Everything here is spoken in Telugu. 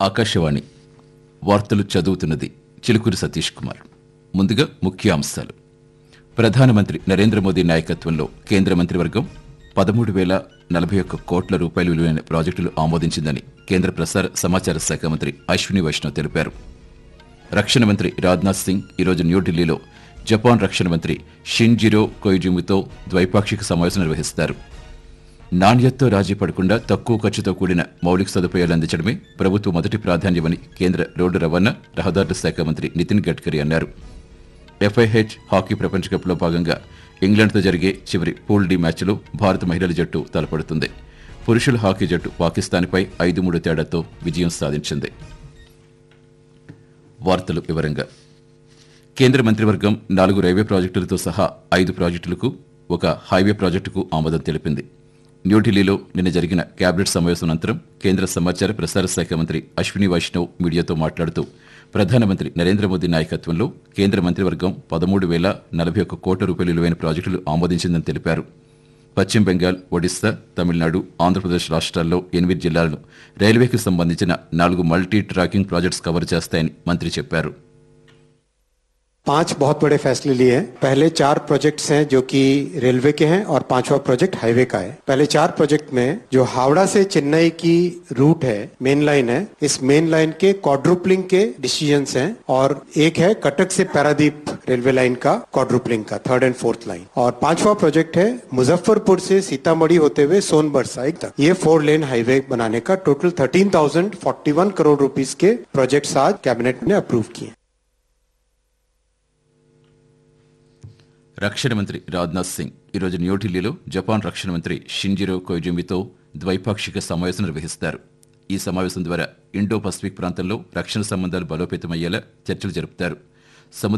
ఆకాశవాణి వార్తలు చదువుతున్నది చిలుకూరి సతీష్ కుమార్ ముందుగా ముఖ్య అంశాలు ప్రధానమంత్రి నరేంద్ర మోదీ నాయకత్వంలో కేంద్ర మంత్రివర్గం పదమూడు వేల నలభై ఒక్క కోట్ల రూపాయల విలువైన ప్రాజెక్టులు ఆమోదించిందని కేంద్ర ప్రసార సమాచార శాఖ మంత్రి అశ్విని వైష్ణవ్ తెలిపారు రక్షణ మంత్రి రాజ్నాథ్ సింగ్ ఈరోజు న్యూఢిల్లీలో జపాన్ రక్షణ మంత్రి షిన్జిరో కొయిజుమితో ద్వైపాక్షిక సమావేశం నిర్వహిస్తారు నాణ్యతతో రాజీ పడకుండా తక్కువ ఖర్చుతో కూడిన మౌలిక సదుపాయాలు అందించడమే ప్రభుత్వ మొదటి ప్రాధాన్యమని కేంద్ర రోడ్డు రవాణా రహదారుల శాఖ మంత్రి నితిన్ గడ్కరీ అన్నారు ఎఫ్ఐహెచ్ హాకీ ప్రపంచ కప్లో భాగంగా ఇంగ్లాండ్తో జరిగే చివరి పూల్ డి మ్యాచ్లో భారత మహిళల జట్టు తలపడుతుంది పురుషుల హాకీ జట్టు పాకిస్తాన్పై ఐదు మూడు తేడాతో విజయం సాధించింది వార్తలు వివరంగా కేంద్ర మంత్రివర్గం నాలుగు రైల్వే ప్రాజెక్టులతో సహా ఐదు ప్రాజెక్టులకు ఒక హైవే ప్రాజెక్టుకు ఆమోదం తెలిపింది న్యూఢిల్లీలో నిన్న జరిగిన కేబినెట్ సమావేశం అనంతరం కేంద్ర సమాచార ప్రసార శాఖ మంత్రి అశ్విని వైష్ణవ్ మీడియాతో మాట్లాడుతూ ప్రధానమంత్రి నరేంద్ర మోదీ నాయకత్వంలో కేంద్ర మంత్రివర్గం పదమూడు వేల నలభై ఒక్క కోట్ల రూపాయల విలువైన ప్రాజెక్టులు ఆమోదించిందని తెలిపారు పశ్చిమ బెంగాల్ ఒడిశా తమిళనాడు ఆంధ్రప్రదేశ్ రాష్ట్రాల్లో ఎనిమిది జిల్లాలను రైల్వేకి సంబంధించిన నాలుగు మల్టీ ట్రాకింగ్ ప్రాజెక్ట్స్ కవర్ చేస్తాయని మంత్రి చెప్పారు पांच बहुत बड़े फैसले लिए हैं पहले चार प्रोजेक्ट्स हैं जो कि रेलवे के हैं और पांचवा प्रोजेक्ट हाईवे का है पहले चार प्रोजेक्ट में जो हावड़ा से चेन्नई की रूट है मेन लाइन है इस मेन लाइन के क्वाड्रुपलिंग के डिसीजंस हैं और एक है कटक से पैरादीप रेलवे लाइन का क्वाड्रुपलिंग का थर्ड एंड फोर्थ लाइन और पांचवा प्रोजेक्ट है मुजफ्फरपुर से सीतामढ़ी होते हुए सोनभर साइड तक ये फोर लेन हाईवे बनाने का total thirteen thousand forty one crore rupees के प्रोजेक्ट्स आज कैबिनेट ने अप्रूव किए రక్షణ మంత్రి రాజ్నాథ్ సింగ్ ఈరోజు న్యూఢిల్లీలో జపాన్ రక్షణ మంత్రి షింజిరో కొయిజుమితో ద్వైపాక్షిక సమావేశం నిర్వహిస్తారు ఈ సమావేశం ద్వారా ఇండో పసిఫిక్ ప్రాంతంలో రక్షణ సంబంధాలు బలోపేతమయ్యేలా చర్చలు జరుపుతారు సముద్ర